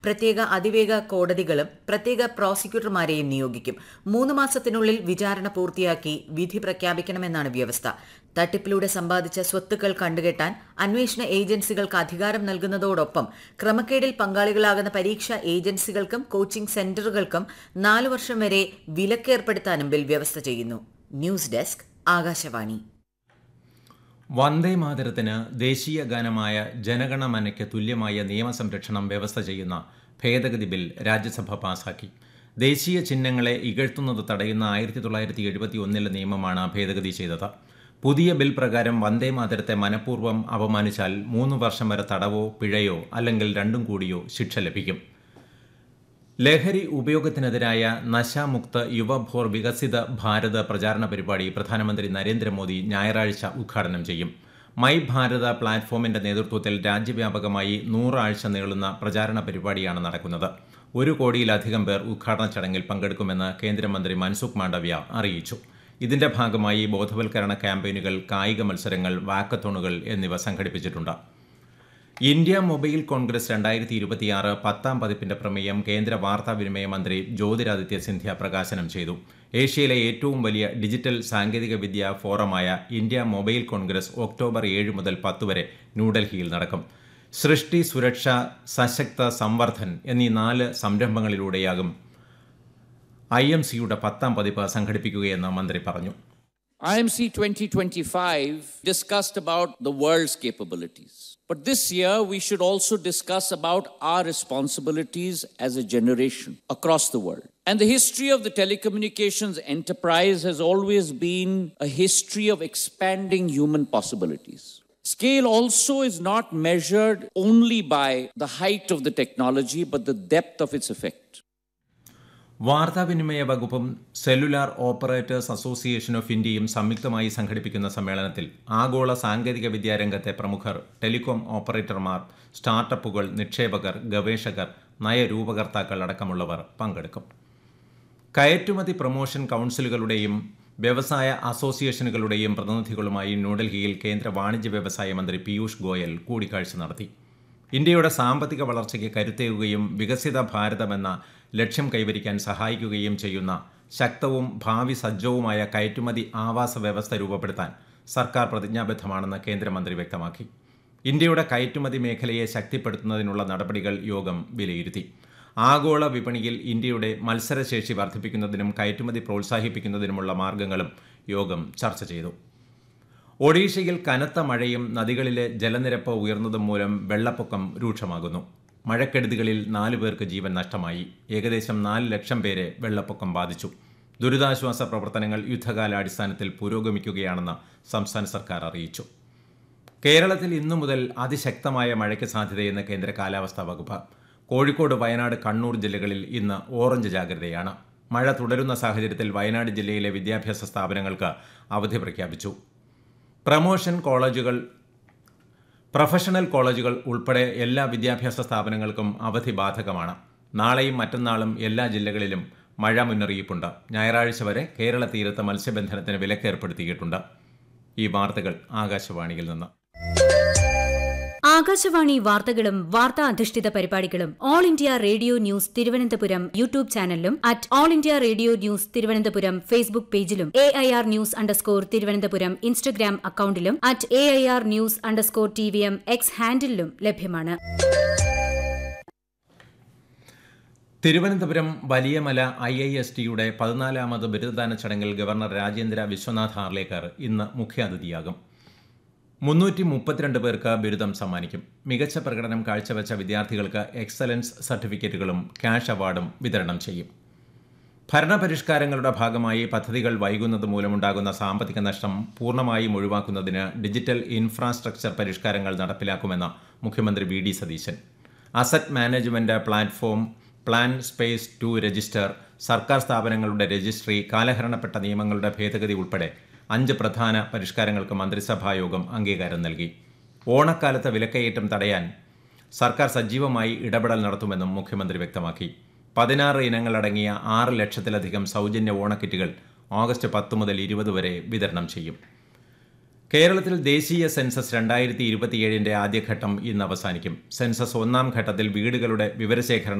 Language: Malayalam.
പ്രത്യേക അതിവേഗ കോടതികളും പ്രത്യേക പ്രോസിക്യൂട്ടർമാരെയും നിയോഗിക്കും മൂന്ന് മാസത്തിനുള്ളിൽ വിചാരണ പൂർത്തിയാക്കി വിധി പ്രഖ്യാപിക്കണമെന്നാണ് വ്യവസ്ഥ തട്ടിപ്പിലൂടെ സമ്പാദിച്ച സ്വത്തുക്കൾ കണ്ടുകെട്ടാൻ അന്വേഷണ ഏജൻസികൾക്ക് അധികാരം നൽകുന്നതോടൊപ്പം ക്രമക്കേടിൽ പങ്കാളികളാകുന്ന പരീക്ഷാ ഏജൻസികൾക്കും കോച്ചിംഗ് സെന്ററുകൾക്കും നാലു വർഷം വരെ വിലക്കേർപ്പെടുത്താനും ബിൽ വ്യവസ്ഥ ചെയ്യുന്നു ന്യൂസ് ഡെസ്ക് ആകാശവാണി വന്ദേ മാതരത്തിന് ദേശീയ ഗാനമായ ജനഗണമനയ്ക്ക് തുല്യമായ നിയമസംരക്ഷണം വ്യവസ്ഥ ചെയ്യുന്ന ഭേദഗതി ബിൽ രാജ്യസഭ പാസാക്കി ദേശീയ ചിഹ്നങ്ങളെ ഇകഴ്ത്തുന്നത് തടയുന്ന ആയിരത്തി തൊള്ളായിരത്തി എഴുപത്തി ഒന്നിലെ നിയമമാണ് ഭേദഗതി ചെയ്തത് പുതിയ ബിൽ പ്രകാരം വന്ദേ മാതരത്തെ മനഃപൂർവ്വം അപമാനിച്ചാൽ മൂന്ന് വർഷം വരെ തടവോ പിഴയോ അല്ലെങ്കിൽ രണ്ടും കൂടിയോ ശിക്ഷ ലഭിക്കും ലഹരി ഉപയോഗത്തിനെതിരായ നശാമുക്ത യുവഭോർ വികസിത ഭാരത് പ്രചാരണ പരിപാടി പ്രധാനമന്ത്രി നരേന്ദ്രമോദി ഞായറാഴ്ച ഉദ്ഘാടനം ചെയ്യും മൈ ഭാരത പ്ലാറ്റ്ഫോമിന്റെ നേതൃത്വത്തിൽ രാജ്യവ്യാപകമായി നൂറാഴ്ച നീളുന്ന പ്രചാരണ പരിപാടിയാണ് നടക്കുന്നത് ഒരു കോടിയിലധികം പേർ ഉദ്ഘാടന ചടങ്ങിൽ പങ്കെടുക്കുമെന്ന് കേന്ദ്രമന്ത്രി മൻസുഖ് മാണ്ഡവ്യ അറിയിച്ചു ഇതിന്റെ ഭാഗമായി ബോധവൽക്കരണ ക്യാമ്പയിനുകൾ കായിക മത്സരങ്ങൾ വാക്കത്തോണുകൾ എന്നിവ സംഘടിപ്പിച്ചിട്ടുണ്ട് ഇന്ത്യ മൊബൈൽ കോൺഗ്രസ് രണ്ടായിരത്തി ഇരുപത്തിയാറ് പത്താം പതിപ്പിന്റെ പ്രമേയം കേന്ദ്ര വാർത്താവിനിമയ മന്ത്രി ജ്യോതിരാദിത്യ സിന്ധ്യ പ്രകാശനം ചെയ്തു ഏഷ്യയിലെ ഏറ്റവും വലിയ ഡിജിറ്റൽ സാങ്കേതിക വിദ്യ ഫോറമായ ഇന്ത്യ മൊബൈൽ കോൺഗ്രസ് ഒക്ടോബർ ഏഴ് മുതൽ പത്ത് വരെ ന്യൂഡൽഹിയിൽ നടക്കും സൃഷ്ടി സുരക്ഷ സശക്ത സംവർദ്ധൻ എന്നീ നാല് സംരംഭങ്ങളിലൂടെയാകും ഐ എം സിയുടെ പത്താം പതിപ്പ് സംഘടിപ്പിക്കുകയെന്ന് മന്ത്രി പറഞ്ഞു IMC 2025 discussed about the world's capabilities. But this year, we should also discuss about our responsibilities as a generation across the world. And the history of the telecommunications enterprise has always been a history of expanding human possibilities. Scale also is not measured only by the height of the technology, but the depth of its effect. വാർത്താവിനിമയ വകുപ്പും സെല്ലുലാർ ഓപ്പറേറ്റേഴ്സ് അസോസിയേഷൻ ഓഫ് ഇന്ത്യയും സംയുക്തമായി സംഘടിപ്പിക്കുന്ന സമ്മേളനത്തിൽ ആഗോള സാങ്കേതിക വിദ്യാരംഗത്തെ പ്രമുഖർ ടെലികോം ഓപ്പറേറ്റർമാർ സ്റ്റാർട്ടപ്പുകൾ നിക്ഷേപകർ ഗവേഷകർ നയരൂപകർത്താക്കൾ അടക്കമുള്ളവർ പങ്കെടുക്കും കയറ്റുമതി പ്രൊമോഷൻ കൗൺസിലുകളുടെയും വ്യവസായ അസോസിയേഷനുകളുടെയും പ്രതിനിധികളുമായി ന്യൂഡൽഹിയിൽ കേന്ദ്ര വാണിജ്യ വ്യവസായ മന്ത്രി പീയൂഷ് ഗോയൽ കൂടിക്കാഴ്ച നടത്തി ഇന്ത്യയുടെ സാമ്പത്തിക വളർച്ചയ്ക്ക് കരുത്തേകുകയും വികസിത ഭാരതമെന്ന ലക്ഷ്യം കൈവരിക്കാൻ സഹായിക്കുകയും ചെയ്യുന്ന ശക്തവും ഭാവി സജ്ജവുമായ കയറ്റുമതി ആവാസ വ്യവസ്ഥ രൂപപ്പെടുത്താൻ സർക്കാർ പ്രതിജ്ഞാബദ്ധമാണെന്ന് കേന്ദ്രമന്ത്രി വ്യക്തമാക്കി ഇന്ത്യയുടെ കയറ്റുമതി മേഖലയെ ശക്തിപ്പെടുത്തുന്നതിനുള്ള നടപടികൾ യോഗം വിലയിരുത്തി ആഗോള വിപണിയിൽ ഇന്ത്യയുടെ മത്സരശേഷി വർദ്ധിപ്പിക്കുന്നതിനും കയറ്റുമതി പ്രോത്സാഹിപ്പിക്കുന്നതിനുമുള്ള മാർഗങ്ങളും യോഗം ചർച്ച ചെയ്തു ഒഡീഷയിൽ കനത്ത മഴയും നദികളിലെ ജലനിരപ്പ് ഉയർന്നതും മൂലം വെള്ളപ്പൊക്കം രൂക്ഷമാകുന്നു മഴക്കെടുതികളിൽ നാലു പേർക്ക് ജീവൻ നഷ്ടമായി ഏകദേശം നാല് ലക്ഷം പേരെ വെള്ളപ്പൊക്കം ബാധിച്ചു ദുരിതാശ്വാസ പ്രവർത്തനങ്ങൾ യുദ്ധകാലാടിസ്ഥാനത്തിൽ പുരോഗമിക്കുകയാണെന്ന് സംസ്ഥാന സർക്കാർ അറിയിച്ചു കേരളത്തിൽ ഇന്നു മുതൽ അതിശക്തമായ മഴയ്ക്ക് സാധ്യതയെന്ന് കേന്ദ്ര കാലാവസ്ഥാ വകുപ്പ് കോഴിക്കോട് വയനാട് കണ്ണൂർ ജില്ലകളിൽ ഇന്ന് ഓറഞ്ച് ജാഗ്രതയാണ് മഴ തുടരുന്ന സാഹചര്യത്തിൽ വയനാട് ജില്ലയിലെ വിദ്യാഭ്യാസ സ്ഥാപനങ്ങൾക്ക് അവധി പ്രഖ്യാപിച്ചു പ്രമോഷൻ കോളേജുകൾ പ്രൊഫഷണൽ കോളേജുകൾ ഉൾപ്പെടെ എല്ലാ വിദ്യാഭ്യാസ സ്ഥാപനങ്ങൾക്കും അവധി ബാധകമാണ് നാളെയും മറ്റന്നാളും എല്ലാ ജില്ലകളിലും മഴ മുന്നറിയിപ്പുണ്ട് ഞായറാഴ്ച വരെ കേരള തീരത്ത് മത്സ്യബന്ധനത്തിന് വിലക്കേർപ്പെടുത്തിയിട്ടുണ്ട് ഈ വാർത്തകൾ ആകാശവാണിയിൽ നിന്ന് ആകാശവാണി വാർത്തകളും വാർത്താ അധിഷ്ഠിത പരിപാടികളും all India radio news Thiruvananthapuram YouTube ചാനലിലും at all India radio news Thiruvananthapuram Facebook പേജിലും A I R news underscore Thiruvananthapuram Instagram അക്കൌണ്ടിലും at A I R news underscore T V M X ഹാൻഡിലും ലഭ്യമാണ് Thiruvananthapuram Valiyamala I I S ടിയുടെ പതിനാലാമത് ബിരുദദാന ചടങ്ങിൽ ഗവർണർ രാജേന്ദ്ര വിശ്വനാഥ് ഹാർലേക്കർ ഇന്ന് മുഖ്യാതിഥിയാകും മുന്നൂറ്റി മുപ്പത്തിരണ്ട് പേർക്ക് ബിരുദം സമ്മാനിക്കും മികച്ച പ്രകടനം കാഴ്ചവെച്ച വിദ്യാർത്ഥികൾക്ക് എക്സലൻസ് സർട്ടിഫിക്കറ്റുകളും ക്യാഷ് അവാർഡും വിതരണം ചെയ്യും ഭരണപരിഷ്കാരങ്ങളുടെ ഭാഗമായി പദ്ധതികൾ വൈകുന്നത് മൂലമുണ്ടാകുന്ന സാമ്പത്തിക നഷ്ടം പൂർണ്ണമായും ഒഴിവാക്കുന്നതിന് ഡിജിറ്റൽ ഇൻഫ്രാസ്ട്രക്ചർ പരിഷ്കാരങ്ങൾ നടപ്പിലാക്കുമെന്ന് മുഖ്യമന്ത്രി V D Satheesan asset management platform plan space to register സർക്കാർ സ്ഥാപനങ്ങളുടെ രജിസ്ട്രി കാലഹരണപ്പെട്ട നിയമങ്ങളുടെ ഭേദഗതി ഉൾപ്പെടെ അഞ്ച് പ്രധാന പരിഷ്കാരങ്ങൾക്ക് മന്ത്രിസഭാ യോഗം അംഗീകാരം നൽകി ഓണക്കാലത്തെ വിലക്കയറ്റം തടയാൻ സർക്കാർ സജീവമായി ഇടപെടൽ നടത്തുമെന്നും മുഖ്യമന്ത്രി വ്യക്തമാക്കി പതിനാറ് ഇനങ്ങളടങ്ങിയ ആറ് ലക്ഷത്തിലധികം സൗജന്യ ഓണക്കിറ്റുകൾ ഓഗസ്റ്റ് പത്ത് മുതൽ ഇരുപത് വരെ വിതരണം ചെയ്യും കേരളത്തിൽ ദേശീയ സെൻസസ് രണ്ടായിരത്തി ഇരുപത്തിയേഴിന്റെ ആദ്യഘട്ടം ഇന്ന് അവസാനിക്കും സെൻസസ് ഒന്നാം ഘട്ടത്തിൽ വീടുകളുടെ വിവരശേഖരണം